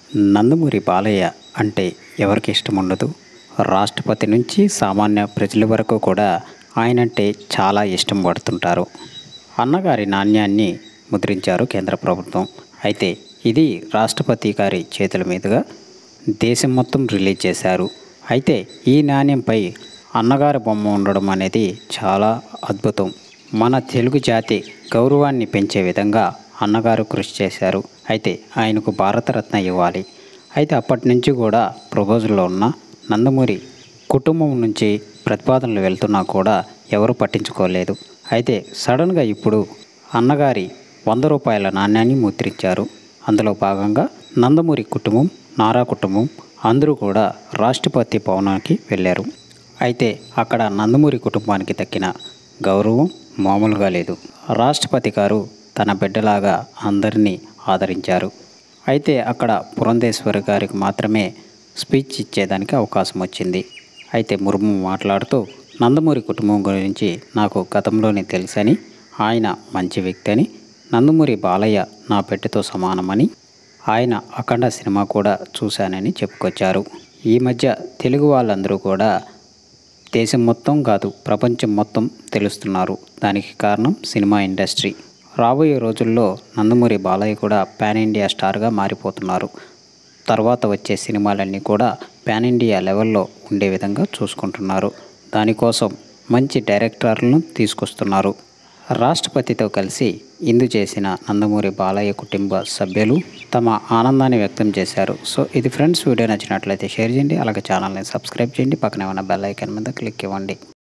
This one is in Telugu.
నందమూరి బాలయ్య అంటే ఎవరికి ఇష్టం ఉండదు రాష్ట్రపతి నుంచి సామాన్య ప్రజల వరకు కూడా ఆయనంటే చాలా ఇష్టం పడుతుంటారు అన్నగారి నాణ్యాన్ని ముద్రించారు కేంద్ర ప్రభుత్వం అయితే ఇది రాష్ట్రపతి గారి చేతుల మీదుగా దేశం మొత్తం రిలీజ్ చేశారు అయితే ఈ నాణ్యంపై అన్నగారి బొమ్మ ఉండడం అనేది చాలా అద్భుతం మన తెలుగు జాతి గౌరవాన్ని పెంచే విధంగా అన్నగారు కృషి చేశారు అయితే ఆయనకు భారతరత్న ఇవ్వాలి అయితే అప్పటి నుంచి కూడా ప్రపోజల్లో ఉన్న నందమూరి కుటుంబం నుంచి ప్రతిపాదనలు వెళ్తున్నా కూడా ఎవరు పట్టించుకోలేదు అయితే సడన్గా ఇప్పుడు అన్నగారి వంద రూపాయల నాణ్యాన్ని ముద్రించారు అందులో భాగంగా నందమూరి కుటుంబం నారా కుటుంబం అందరూ కూడా రాష్ట్రపతి భవనానికి వెళ్ళారు అయితే అక్కడ నందమూరి కుటుంబానికి దక్కిన గౌరవం మామూలుగా లేదు రాష్ట్రపతి గారు తన బిడ్డలాగా అందరినీ ఆదరించారు అయితే అక్కడ పురంధేశ్వరి గారికి మాత్రమే స్పీచ్ ఇచ్చేదానికి అవకాశం వచ్చింది అయితే ముర్ము మాట్లాడుతూ నందమూరి కుటుంబం గురించి నాకు గతంలోనే తెలుసని ఆయన మంచి వ్యక్తి అని నందమూరి బాలయ్య నా బిడ్డతో సమానమని ఆయన అఖండ సినిమా కూడా చూశానని చెప్పుకొచ్చారు ఈ మధ్య తెలుగు వాళ్ళందరూ కూడా దేశం మొత్తం కాదు ప్రపంచం మొత్తం తెలుస్తున్నారు దానికి కారణం సినిమా ఇండస్ట్రీ రాబోయే రోజుల్లో నందమూరి బాలయ్య కూడా పాన్ ఇండియా స్టార్గా మారిపోతున్నారు తర్వాత వచ్చే సినిమాలన్నీ కూడా పాన్ ఇండియా లెవెల్లో ఉండే విధంగా చూసుకుంటున్నారు దానికోసం మంచి డైరెక్టర్లను తీసుకొస్తున్నారు రాష్ట్రపతితో కలిసి ఇందు చేసిన నందమూరి బాలయ్య కుటుంబ సభ్యులు తమ ఆనందాన్ని వ్యక్తం చేశారు సో ఇది ఫ్రెండ్స్ వీడియో నచ్చినట్లయితే షేర్ చేయండి అలాగే ఛానల్ని సబ్స్క్రైబ్ చేయండి పక్కనే ఉన్న బెల్ ఐకాన్ మీద క్లిక్ ఇవ్వండి